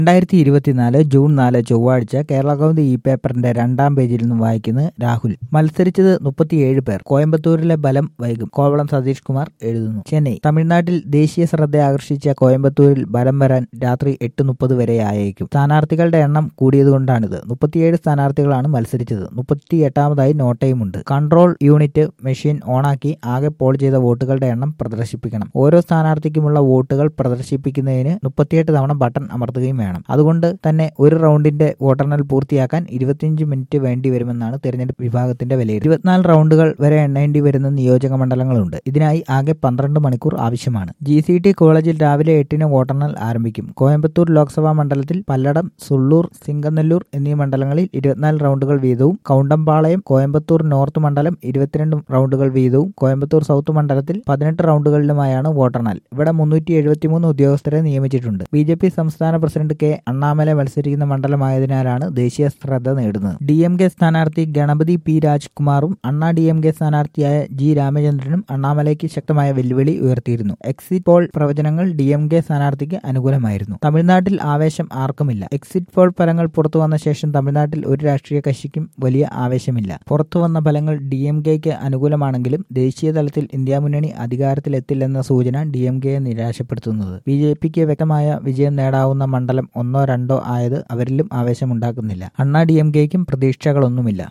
രണ്ടായിരത്തി ഇരുപത്തിനാല് ജൂൺ നാല് ചൊവ്വാഴ്ച കേരള കൗമുദി ഈ പേപ്പറിന്റെ രണ്ടാം പേജിൽ നിന്നും വായിക്കുന്നത് രാഹുൽ മത്സരിച്ചത് മുപ്പത്തിയേഴ് പേർ കോയമ്പത്തൂരിലെ ബലം വൈകും കോവളം സതീഷ് കുമാർ എഴുതുന്നു ചെന്നൈ തമിഴ്നാട്ടിൽ ദേശീയ ശ്രദ്ധ ആകർഷിച്ച കോയമ്പത്തൂരിൽ ബലം വരാൻ രാത്രി എട്ട് മുപ്പത് വരെ ആയേക്കും സ്ഥാനാർത്ഥികളുടെ എണ്ണം കൂടിയതുകൊണ്ടാണിത് മുപ്പത്തിയേഴ് സ്ഥാനാർത്ഥികളാണ് മത്സരിച്ചത് മുപ്പത്തി എട്ടാമതായി നോട്ടയുമുണ്ട് കൺട്രോൾ യൂണിറ്റ് മെഷീൻ ഓണാക്കി ആകെ പോൾ ചെയ്ത വോട്ടുകളുടെ എണ്ണം പ്രദർശിപ്പിക്കണം ഓരോ സ്ഥാനാർത്ഥിക്കുമുള്ള വോട്ടുകൾ പ്രദർശിപ്പിക്കുന്നതിന് മുപ്പത്തിയെട്ട് തവണ ബട്ടൺ അമർത്തുകയും വേണം അതുകൊണ്ട് തന്നെ ഒരു റൗണ്ടിന്റെ വോട്ടെണ്ണൽ പൂർത്തിയാക്കാൻ ഇരുപത്തിയഞ്ച് മിനിറ്റ് വേണ്ടി വരുമെന്നാണ് തെരഞ്ഞെടുപ്പ് വിഭാഗത്തിന്റെ വിലയിരുത്തൽ ഇരുപത്തിനാല് റൗണ്ടുകൾ വരെ എണ്ണേണ്ടി വരുന്ന നിയോജക മണ്ഡലങ്ങളുണ്ട് ഇതിനായി ആകെ പന്ത്രണ്ട് മണിക്കൂർ ആവശ്യമാണ് ജി സി ടി കോളേജിൽ രാവിലെ എട്ടിന് വോട്ടെണ്ണൽ ആരംഭിക്കും കോയമ്പത്തൂർ ലോക്സഭാ മണ്ഡലത്തിൽ പല്ലടം സുള്ളൂർ സിംഗനല്ലൂർ എന്നീ മണ്ഡലങ്ങളിൽ ഇരുപത്തിനാല് റൗണ്ടുകൾ വീതവും കൗണ്ടമ്പാളയം കോയമ്പത്തൂർ നോർത്ത് മണ്ഡലം ഇരുപത്തിരണ്ട് റൗണ്ടുകൾ വീതവും കോയമ്പത്തൂർ സൗത്ത് മണ്ഡലത്തിൽ പതിനെട്ട് റൗണ്ടുകളിലുമായാണ് വോട്ടെണ്ണൽ ഇവിടെ മുന്നൂറ്റി എഴുപത്തിമൂന്ന് ഉദ്യോഗസ്ഥരെ നിയമിച്ചിട്ടുണ്ട് ബി ജെ പി സംസ്ഥാന പ്രസിഡന്റ് കെ അണ്ണാമല മത്സരിക്കുന്ന മണ്ഡലമായതിനാലാണ് ദേശീയ ശ്രദ്ധ നേടുന്നത് ഡി എം കെ സ്ഥാനാർത്ഥി ഗണപതി പി രാജ്കുമാറും അണ്ണാ ഡി എം കെ സ്ഥാനാർത്ഥിയായ ജി രാമചന്ദ്രനും അണ്ണാമലയ്ക്ക് ശക്തമായ വെല്ലുവിളി ഉയർത്തിയിരുന്നു എക്സിറ്റ് പോൾ പ്രവചനങ്ങൾ ഡി എം കെ സ്ഥാനാർത്ഥിക്ക് അനുകൂലമായിരുന്നു തമിഴ്നാട്ടിൽ ആവേശം ആർക്കുമില്ല എക്സിറ്റ് പോൾ ഫലങ്ങൾ പുറത്തു വന്ന ശേഷം തമിഴ്നാട്ടിൽ ഒരു രാഷ്ട്രീയ കക്ഷിക്കും വലിയ ആവേശമില്ല പുറത്തു വന്ന ഫലങ്ങൾ ഡി എം കെക്ക് അനുകൂലമാണെങ്കിലും ദേശീയ തലത്തിൽ ഇന്ത്യ മുന്നണി അധികാരത്തിലെത്തില്ലെന്ന സൂചന ഡി എം കെയെ നിരാശപ്പെടുത്തുന്നത് ബി ജെ പിക്ക് വ്യക്തമായ വിജയം നേടാവുന്ന മണ്ഡലം ഒന്നോ രണ്ടോ ആയത് അവരിലും ആവേശമുണ്ടാക്കുന്നില്ല അണ്ണാ ഡി എം കെക്കും പ്രതീക്ഷകളൊന്നുമില്ല